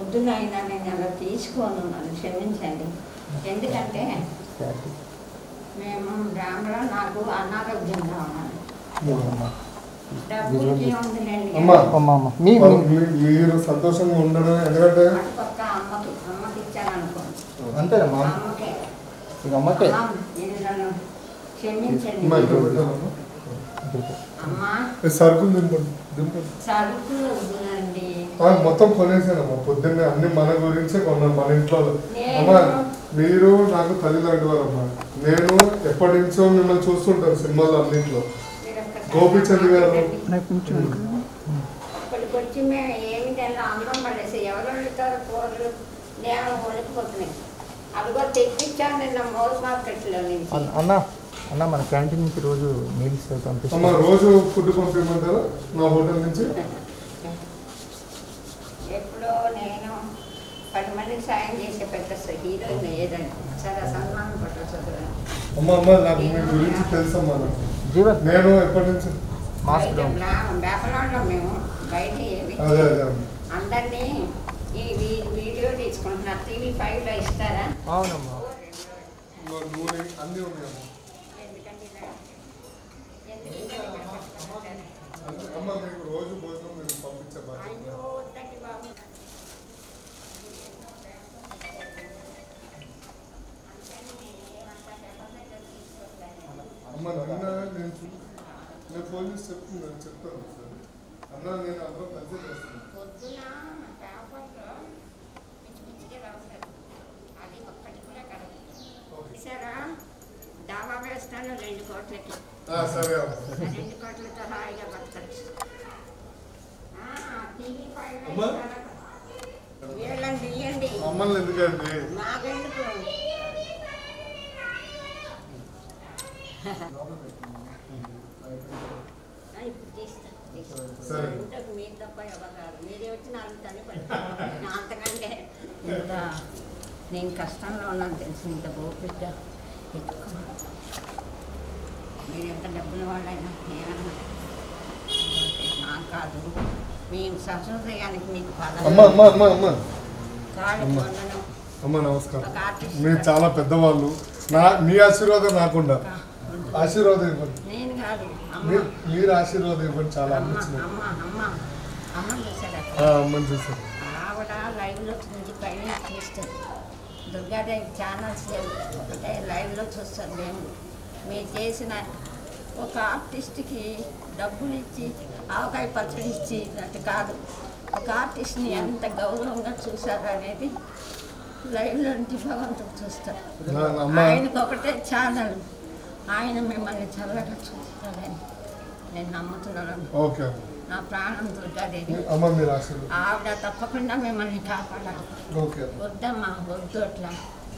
పొద్దున అయినా నేను అలా తీసుకోను నన్ను క్షమించండి ఎందుకంటే మేము గ్రామంలో నాకు అనారోగ్యంగా ఉన్నాను డబ్బులకి ఉందిలేండి అమ్మా అమ్మ అమ్మ మీ మరి మీ- మీరు సంతోషంగా ఉండడం ఎందుకంటే అటుపక్క అమ్మకి అమ్మకి ఇచ్చాను అనుకోండి అంతేనమ్మా అమ్మకే ఇక అమ్మకే అమ్మ, నేను నన్ను క్షమించండి అమ్మా, ఇక్కడ పెట్టాలమ్మా. అమ్మా ఈ సరుకులు దింపండి దింపండి సరుకు వద్దులండి ఆ, మొత్తం కొనేసానమ్మా పొద్దున్నే అన్ని మన గురించే కొన్నాను మన ఇంట్లో నేను- అమ్మా మీరు నాకు తల్లిదండ్రులు అమ్మా నేను ఎప్పటి నుంచో మిమ్మల్ని చూస్తుంటాను సినిమాలు అన్నింటిలో మీరు ఒక్కసారి గోపిచంద్ గారు. అక్కడికి వచ్చి మేము ఏమి తెల్ల అందం పడేసి ఎవరు వండుతారు కూరలు నేను వండుకుపోతున్నాయి అవి కూడా తెప్పించాను నిన్న మోర్ మార్కెట్లో నుంచి అన్న- అన్న అన్న మన క్యాంటీన్ నుంచి రోజు మీల్స్ అమ్మా పంపిస్తాం రోజు ఫుడ్ పంపించమంటారా నా హోటల్ నుంచి ఎప్పుడో నేను పది మందికి సాయం చేసే పెద్ద హీరోయిన్ ఏదండి చాలా సన్మానం పట్టవచ్చు అమ్మ అమ్మ నాకు మీ గురించి తెలుసమ్మా నాకు జీవన్ నేను ఎప్పటి నుంచి మాస్క్ డౌన్ బేపలాడలో మేము బయట ఏమి అదే అదే అమ్మ. అందరినీ ఈ వీ- వీడియో తీసుకుంటున్నారు టీవీ ఫైవ్లో ఇస్తారా అవునమ్మా ఇదిగో నూనె అన్నీ ఉన్నాయమ్మా ఎందుకంటే ఇలా- ఎందుకంటే ఇలా కష్టపడతారు. అన్ని- అమ్మ మీకు రోజు భోజనం నేను పంపించే బాధ్యత అయ్యో వద్దండి బాబు అమ్మ నిన్న నేను చూ- నేను ఫోన్ చేసి చెప్తున్నాను చెప్తాను ఒకసారి అన్న నేను అందరం కలిసి చేస్తున్నాను పొద్దున పేపర్లో పిచ్చి పిచ్చిగా రాస్తారు అది ఒక్కటి కూడా కరెక్ట్ ఓకే చూసారా దావా వేస్తాను రెండు కోట్లకి ఆ, సరే అమ్మ ఆ రెండు కోట్లతో హాయిగా బతకచ్చు టీవీ ఫైవ్ అమ్మా. వీళ్ళని తీయండి మమ్మల్ని ఎందుకండి మాకెందుకు ఆ, ఇప్పుడు తీస్తా, తీస్తా. సరే. ఇంతకు మీరు తప్ప ఎవరు రారు. మీరే వచ్చి నాలుగు తల్లి పడతారు అంతకంటే ఇంత నేను కష్టంలో ఉన్నాను తెలిసి ఇంత ఓపిక ఎత్తుకో మీరు ఎంత డబ్బుల వాళ్ళైనా ఏమన్నా నాకు కాదు మీ సంస్కృతియానికి మీకు అమ్మ పదవి అమ్మ అమ్మ అమ్మ కాళ్ళు అమ్మ. పొందడం అమ్మ నమస్కారం ఒక ఆర్టిస్ట్ మీరు చాలా పెద్దవాళ్ళు నా మీ ఆశీర్వాదం నాకుండా ఆశీర్వాదం ఇవ్వండి నేను కాదు అమ్మ మీరు మీరు ఆశీర్వాదం ఇవ్వండి చాలా అమ్మ అనిపించింది అమ్మ అమ్మ అమ్మ చూసారా అమ్మని చూసాను ఆవిడ లైవ్లో నుంచి పైన చూస్తుంది దుర్గాదేవి ఛానల్స్ అంటే లైవ్లో చూస్తారు మేము మీరు చేసిన ఒక ఆర్టిస్ట్కి డబ్బులు ఇచ్చి ఆవకాయ పచ్చడి ఇచ్చి అటు కాదు ఒక ఆర్టిస్ట్ని ఎంత గౌరవంగా చూశారు అనేది లైవ్లో నుంచి భగవంతుడు చూస్తారు నా అమ్మ ఆయనకు ఒకటే ఛానల్ ఆయన మిమ్మల్ని చల్లగా చూస్తారని నేను నమ్ముతున్నాను ఓకే అమ్మ నా ప్రాణం దుర్గాదేవి అమ్మ మీరు ఆశీర్వాదం ఆవిడ తప్పకుండా మిమ్మల్ని కాపాడాలి ఓకే అమ్మ వద్దమ్మా వద్దు అట్లా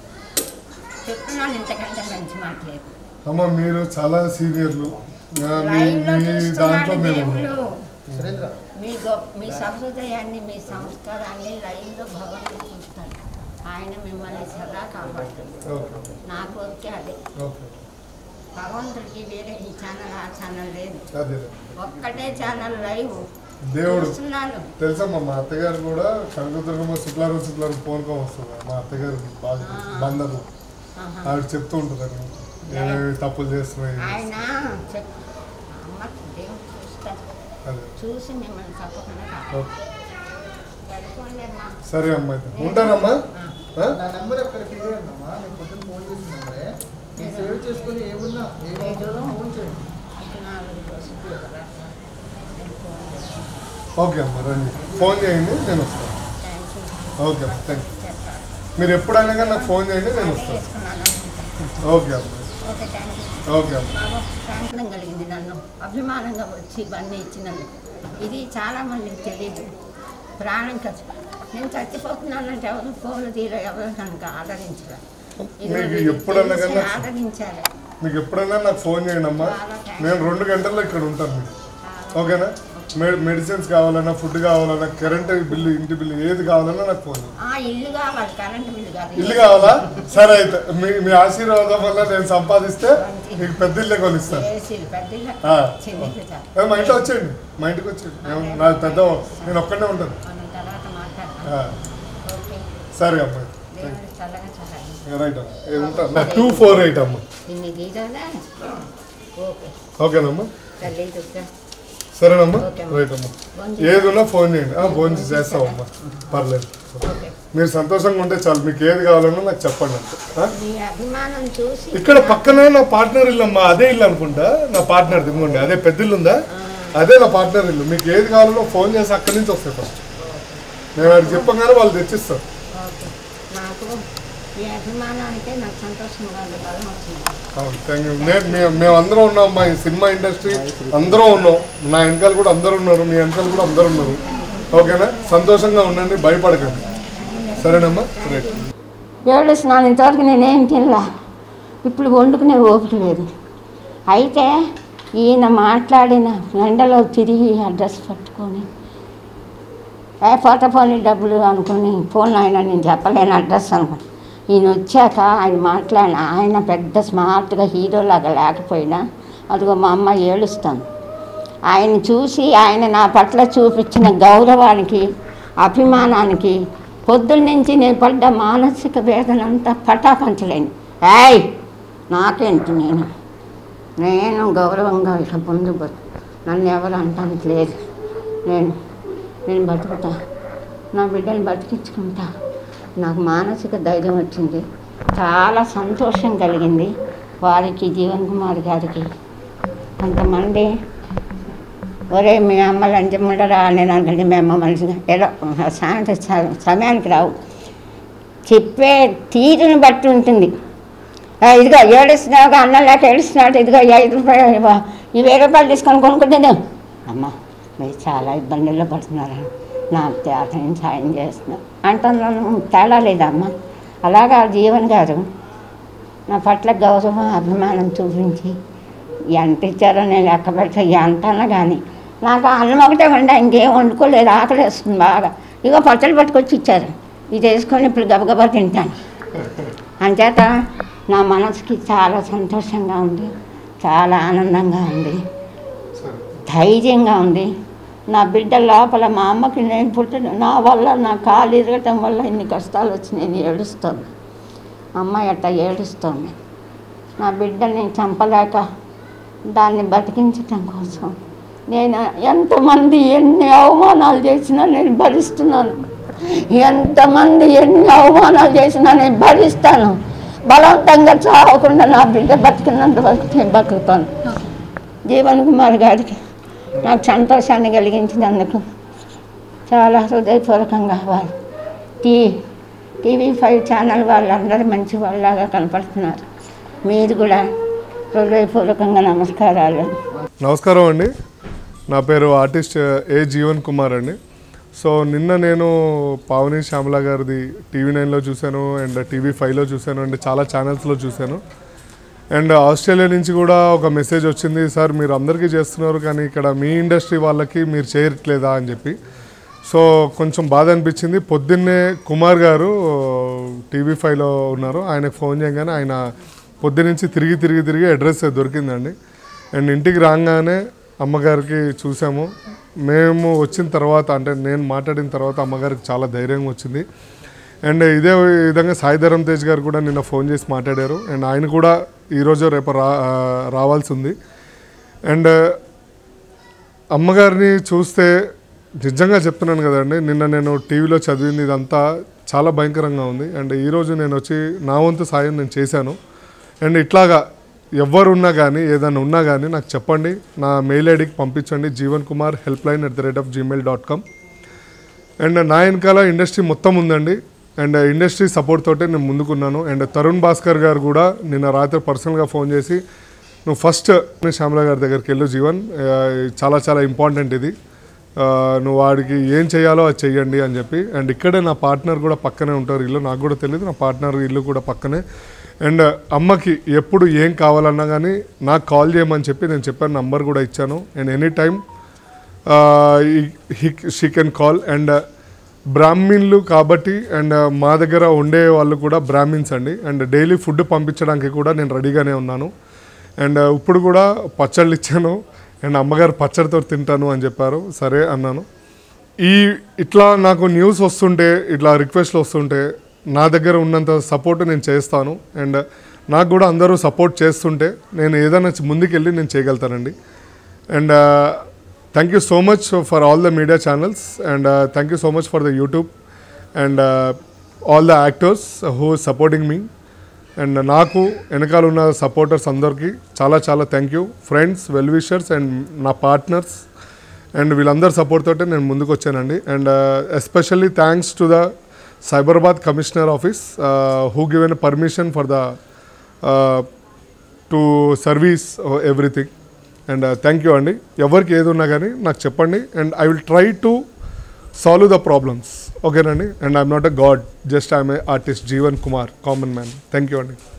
చెప్తున్నాను ఇంతకంటే మంచి మాట లేదు అమ్మ మీరు చాలా సీనియర్లు ఆ, మీ లైవ్లో మీ దాంట్లో చూస్తున్నాడు మేము దేవుడు సురేంద్ర మీ గొప్ప మీ సంస్కృతయాన్ని మీ సంస్కారాన్ని లైవ్లో భగవంతుడు చూస్తాడు ఆయన మిమ్మల్ని సదా కాపాడుతుంది ఓకే నా కోరిక అదే ఓకే భగవంతుడికి వేరే ఈ ఛానల్ ఆ ఛానల్ లేదు అదే ఒక్కటే ఛానల్ లైవ్ దేవుడు చూస్తున్నాను తెలుసమ్మా మా అత్తగారు కూడా కనకదుర్గమ్మ శుక్లారం శుక్లారం ఫోన్కం వస్తుంది మా అత్తగారు బాగా బంధము ఆహా. ఆవిడ చెప్తూ ఉంటుందని ఏమేమి తప్పులు చేస్తున్నాయి ఆయన చెప్ అమ్మ దేవుడు చూస్తాడు అదే చూసి మిమ్మల్ని తప్పకుండా కాపాడు. ఓకే పడుకోండి అమ్మా సరే అమ్మా అయితే ఉంటానమ్మా ఆ. ఆ? నా నెంబర్ అక్కడ ఫిగర్ అమ్మా నేను పొద్దున్న ఫోన్ చేసిన నెంబరే నేను సేవ్ చేసుకుని ఏమున్నా ఏమవుతుందో ఫోన్ చేయండి నాలుగు రోజులు కదా. నేను ఫోన్ చేస్తాను. ఓకే అమ్మా రండి ఫోన్ చేయండి నేను వస్తాను థ్యాంక్ యూ. ఓకే అమ్మా థ్యాంక్ యూ చెప్పాలి. మీరు ఎప్పుడైనా కానీ నాకు ఫోన్ చేయండి నేను అదే వస్తాను చేసుకున్నాను అనుకుంటా. ఓకే అమ్మా ఓకే థ్యాంక్ యూ ఓకే అమ్మా బాబా ప్రాంతం కలిగింది నన్ను అభిమానంగా వచ్చి ఇవన్నీ ఇచ్చినందుకు ఇది చాలా మందికి తెలియదు ప్రాణం ఖర్చు నేను చచ్చిపోతున్నానంటే ఎవరు ఫోన్లు తీర ఎవరు కనుక ఆదరించరా మీకు ఎప్పుడన్నా కన్నా ఆదరించాలి మీకు ఎప్పుడైనా నాకు ఫోన్ చేయండి అమ్మా నేను రెండు గంటల్లో ఇక్కడ ఉంటాను మీకు ఓకేనా మె మెడిసిన్స్ కావాలన్నా ఫుడ్ కావాలన్నా కరెంట్ బిల్లు ఇంటి బిల్లు ఏది కావాలన్నా నాకు ఫోన్ చేయండి ఆ ఇల్లు కావాలి కరెంట్ బిల్లు కాదు ఇల్లు కావాలా సరే అయితే మీ మీ ఆశీర్వాదం వల్ల నేను సంపాదిస్తే మీకు పెద్ద ఇల్లే కొనిస్తాను ఏసీలు పెద్ద ఇల్లు ఆ. చిన్న ఇల్లు చాలు. ఏ, మా ఇంట్లో వచ్చేయండి మా ఇంటికి వచ్చేయండి నేను- నా పెద్ద నేను ఒక్కడే ఉంటాను మనం తర్వాత మాట్లాడతాం ఆ, సరే అమ్మా దేవుడు చల్లగా చల్లగా రైట్ అమ్మా ఉంటా టూ ఫోర్ ఎయిట్ అమ్మా ఇన్ని గీతాలే ఓకే ఓకేనమ్మా తల్లి దుర్గా సరేనమ్మా ఓకే అమ్మా. రైట్ అమ్మా ఏది ఉన్నా ఫోన్ చేయండి ఆ, ఫోన్ చేస్తామమ్మా పర్లేదు ఓకే మీరు సంతోషంగా ఉంటే చాలు మీకు ఏది కావాలన్నా నాకు చెప్పండి అంతే ఆ? మీ అభిమానం చూసి ఇక్కడ పక్కనే నా పార్ట్నర్ ఇల్లు అమ్మా అదే ఇల్లు అనుకుంటా నా పార్ట్నర్ దిగుండి అదే పెద్ద ఇల్లు ఉందా అదే నా పార్ట్నర్ ఇల్లు మీకు ఏది కావాలో ఫోన్ చేసి అక్కడి నుంచి వస్తాయి ఫస్ట్ నేను వాడికి చెప్పగానే వాళ్ళు తెచ్చిస్తారు ఓకే నాకు మీ అభిమానానికే నాకు సంతోషంగా ఉంది బలం వచ్చింది అవును థ్యాంక్ యూ నేను మేము మేమందరం ఉన్నాం మా ఈ సినిమా ఇండస్ట్రీ అందరం ఉన్నాం నా వెనకాల కూడా అందరూ ఉన్నారు మీ వెనకాల కూడా అందరూ ఉన్నారు ఓకేనా సంతోషంగా ఉండండి భయపడకండి సరేనమ్మా రైట్ ఏడు స్నానం ఇంతవరకు నేనేం తినలా ఇప్పుడు వండుకునే ఓపిక లేదు అయితే ఈయన మాట్లాడిన ఎండలో తిరిగి అడ్రస్ పట్టుకొని ఏ పోత పోనీ డబ్బులు అనుకుని ఫోన్ ఆయన నేను చెప్పలేను అడ్రస్ అనుకుని ఈయన వచ్చాక ఆయన మాట్లాడిన ఆయన పెద్ద స్మార్ట్గా హీరోలాగా లేకపోయినా అదిగో మా అమ్మ ఏడుస్తాను ఆయన చూసి ఆయన నా పట్ల చూపించిన గౌరవానికి అభిమానానికి పొద్దున్న నుంచి నేను పడ్డ మానసిక వేదన అంతా పటాపంచలేను ఏయ్ నాకేంటి నేను నేను గౌరవంగా ఇక ముందు బతు నన్ను ఎవరు అంటానికి లేదు నేను నేను బతుకుతా నా బిడ్డని బతికించుకుంటా నాకు మానసిక ధైర్యం వచ్చింది చాలా సంతోషం కలిగింది వారికి జీవన్ కుమార్ గారికి కొంతమంది ఒరే మీ అమ్మ లంచముండరా నేను అనుకుంటే మీ అమ్మ మనిషిగా ఏదో సాయంత్రం స- సమయానికి రావు చెప్పే తీరుని బట్టి ఉంటుంది ఆ, ఇదిగో ఏడుస్తున్నావు అన్నం లేక ఏడుస్తున్నాడు ఇదిగో ఈ ఐదు రూపాయలు ఇవ్వ. ఈ వెయ్యి రూపాయలు తీసుకొని కొనుక్కుంటాను అమ్మ మీరు చాలా ఇబ్బందుల్లో పడుతున్నారు నాకు త్యాగం సాయం చేస్తున్నా అంటున్నాను తేడా లేదమ్మా అలాగా జీవన్ గారు నా పట్ల గౌరవం అభిమానం చూపించి ఎంత ఇచ్చారో నేను లెక్క పెడితే ఎంత అన్నా కానీ నాకు అన్నం ఒకటే వండా ఇంకేం వండుకోలేదు ఆకలి వేస్తుంది బాగా ఇగో పచ్చడి పట్టుకొచ్చి ఇచ్చారు ఇది వేసుకొని ఇప్పుడు గబగబా తింటాను అంచేత నా మనసుకి చాలా సంతోషంగా ఉంది చాలా ఆనందంగా ఉంది సరే ధైర్యంగా ఉంది నా బిడ్డ లోపల మా అమ్మకి నేను పుట్టిన నా వల్ల నా కాలు ఇరగటం వల్ల ఇన్ని కష్టాలు వచ్చి నేను ఏడుస్తాను అమ్మాయి అట్ట ఏడుస్తోంది నా బిడ్డని చంపలేక దాన్ని బతికించటం కోసం నేను ఎంతమంది ఎన్ని అవమానాలు చేసినా నేను భరిస్తున్నాను ఎంతమంది ఎన్ని అవమానాలు చేసినా నేను భరిస్తాను బలవంతంగా చావకుండా నా బిడ్డ బతికినంత వరకు నేను బతుకుతాను జీవన్ కుమార్ గారికి నాకు సంతోషాన్ని కలిగించినందుకు చాలా హృదయపూర్వకంగా వారు టీ టీవీ ఫైవ్ ఛానల్ వాళ్ళందరూ మంచి వాళ్ళలాగా కనపడుతున్నారు మీరు కూడా హృదయపూర్వకంగా నమస్కారాలు నమస్కారం అండి నా పేరు ఆర్టిస్ట్ ఏ జీవన్ కుమార్ అండి సో నిన్న నేను పావని శ్యామల గారిది టీవీ నైన్లో చూశాను అండ్ టీవీ ఫైవ్లో చూశాను అండ్ చాలా ఛానల్స్లో చూశాను అండ్ ఆస్ట్రేలియా నుంచి కూడా ఒక మెసేజ్ వచ్చింది సార్ మీరు అందరికీ చేస్తున్నారు కానీ ఇక్కడ మీ ఇండస్ట్రీ వాళ్ళకి మీరు చేయట్లేదా అని చెప్పి సో కొంచెం బాధ అనిపించింది పొద్దున్నే కుమార్ గారు టీవీ ఫైవ్లో ఉన్నారు ఆయనకు ఫోన్ చేయగానే ఆయన పొద్దునుంచి తిరిగి తిరిగి తిరిగి అడ్రస్ దొరికిందండి అండ్ ఇంటికి రాగానే అమ్మగారికి చూసాము మేము వచ్చిన తర్వాత అంటే నేను మాట్లాడిన తర్వాత అమ్మగారికి చాలా ధైర్యంగా వచ్చింది అండ్ ఇదే విధంగా సాయిధరం తేజ్ గారు కూడా నిన్న ఫోన్ చేసి మాట్లాడారు అండ్ ఆయన కూడా ఈరోజు రేపు రా రావాల్సి ఉంది అండ్ అమ్మగారిని చూస్తే నిజంగా చెప్తున్నాను కదండి నిన్న నేను టీవీలో చదివింది ఇదంతా చాలా భయంకరంగా ఉంది అండ్ ఈరోజు నేను వచ్చి నా వంతు సాయం నేను చేశాను అండ్ ఇట్లాగా ఎవరు ఉన్నా కానీ ఏదైనా ఉన్నా కానీ నాకు చెప్పండి నా మెయిల్ ఐడికి పంపించండి Jeevan Kumar help line at the rate of gmail dot com and నా వెనకాల ఇండస్ట్రీ మొత్తం ఉందండి అండ్ ఇండస్ట్రీ సపోర్ట్ తోటే నేను ముందుకున్నాను అండ్ తరుణ్ భాస్కర్ గారు కూడా నిన్న రాత్రి పర్సనల్గా ఫోన్ చేసి నువ్వు ఫస్ట్ శ్యామల గారి దగ్గరికి వెళ్ళు జీవన్ ఆ, చాలా చాలా ఇంపార్టెంట్ ఇది ఆ, నువ్వు వాడికి ఏం చేయాలో అది చెయ్యండి అని చెప్పి అండ్ ఇక్కడే నా పార్ట్నర్ కూడా పక్కనే ఉంటారు ఇల్లు నాకు కూడా తెలియదు నా పార్ట్నర్ ఇల్లు కూడా పక్కనే అండ్ అమ్మకి ఎప్పుడు ఏం కావాలన్నా కానీ నాకు కాల్ చేయమని చెప్పి నేను చెప్పాను నంబర్ కూడా ఇచ్చాను and any time she can call and బ్రాహ్మిన్లు కాబట్టి అండ్ మా దగ్గర ఉండే వాళ్ళు కూడా బ్రాహ్మిన్స్ అండి అండ్ డైలీ ఫుడ్ పంపించడానికి కూడా నేను రెడీగానే ఉన్నాను అండ్ ఇప్పుడు కూడా పచ్చళ్ళు ఇచ్చాను అండ్ అమ్మగారు పచ్చడితో తింటాను అని చెప్పారు సరే అన్నాను ఈ ఇట్లా నాకు న్యూస్ వస్తుంటే ఇట్లా రిక్వెస్ట్లు వస్తుంటే నా దగ్గర ఉన్నంత సపోర్ట్ నేను చేస్తాను అండ్ నాకు కూడా అందరూ సపోర్ట్ చేస్తుంటే నేను ఏదైనా ముందుకెళ్ళి నేను చేయగలుగుతానండి and thank you so much for all the media channels and thank you so much for the YouTube and all the actors who supporting me and నాకు వెనకాల ఉన్న సపోర్టర్స్ అందరికీ చాలా చాలా thank you friends well wishers and నా partners and వీళ్ళందరి support తోటే నేను ముందుకు వచ్చానండి and especially thanks to the Cyberabad commissioner office who given permission for the to service everything and thank you అండి ఎవరికి ఏది ఉన్నా కానీ నాకు చెప్పండి and I will try to solve the problems ఓకేనండి and I'm not a god just I'm a artist Jeevan Kumar common man thank you అండి